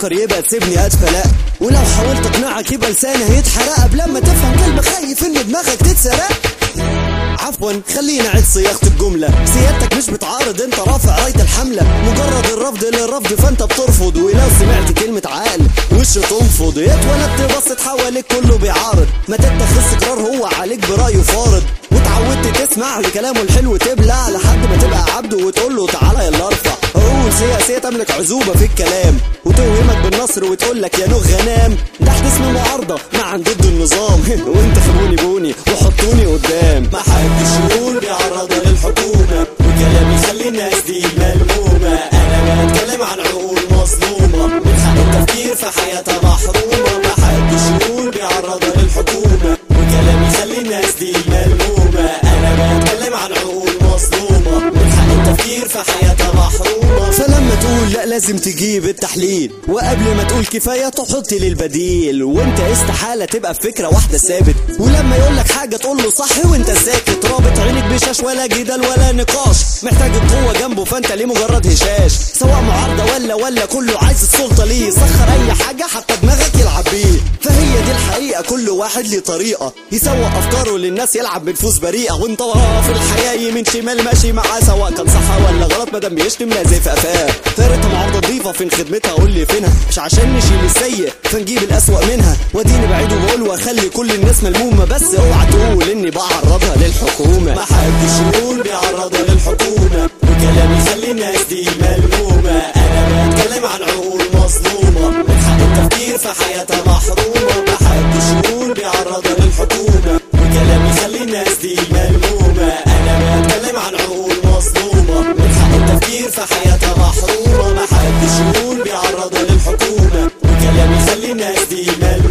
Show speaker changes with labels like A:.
A: تفكر يبقى تسيبني اتفلق ولو حاولت اقنعك يبقى لساني هيتحرق قبل ما تفهم كلمة خايف ان دماغك تتسرق عفوا خلينا عيد صياغة الجملة سيادتك مش بتعارض انت رافع راية الحملة مجرد الرفض للرفض فانت بترفض ولو سمعت كلمة عقل وش تنفض اتولدت بصت حواليك كله بيعارض ما تتخذ قرار هو عليك برأيه فارض واتعودت تسمع لكلامه الحلو تبلع لحد ما تبقى عبده وتقول له تعالى يلا ارفع عقول سياسية تملك عزوبة في الكلام وتوهمك بالنصر وتقول لك يا نوغ غنام تحت اسم معارضة مع ضد النظام وانت خبوني بوني وحطوني قدام
B: ما حدش يقول بيعرض للحكومة وكلامي يخلي الناس دي ملمومة أنا بتكلم عن عقول مظلومة من حق التفكير في حياتها محرومة ما حدش يقول بيعرض للحكومة وكلامي يخلي الناس دي ملمومة أنا بتكلم عن عقول مظلومة من حق التفكير في حياتها محرومة
A: فلما تقول لا لازم تجيب التحليل وقبل ما تقول كفاية تحط لي البديل وانت استحالة تبقى في فكرة واحدة ثابت ولما يقول لك حاجة تقول له صح وانت ساكت رابط عينك بشاش ولا جدال ولا نقاش محتاج القوة جنبه فانت ليه مجرد هشاش سواء معارضة ولا ولا كله عايز السلطة ليه سخر اي حاجة حتى دماغك يلعب بيه فهي دي الحقيقة كل واحد ليه طريقة يسوق افكاره للناس يلعب بنفوس بريئة وانت وراه في الحياة يمين شمال ماشي معاه سواء كان صح ولا غلط مادام بيشتم لازق في قفاه فارقة معارضة نضيفة فين خدمتها قول لي فينها مش عشان نشيل السيء فنجيب الأسوأ منها واديني بعيد وبقول واخلي كل الناس ملمومة بس اوعى تقول اني بعرضها للحكومة
B: ما حدش يقول بيعرض للحكومة وكلامي يخلي الناس دي ملمومة أنا بتكلم عن عقول مظلومة من حق التفكير في حياتها محرومة ما حدش يقول بيعرض للحكومة وكلامي يخلي الناس دي ملمومة أنا بتكلم عن عقول مظلومة من حق التفكير في حياتها محرومة ما حدش يقول بيعرض للحكومة وكلامي يخلي الناس دي ملمومة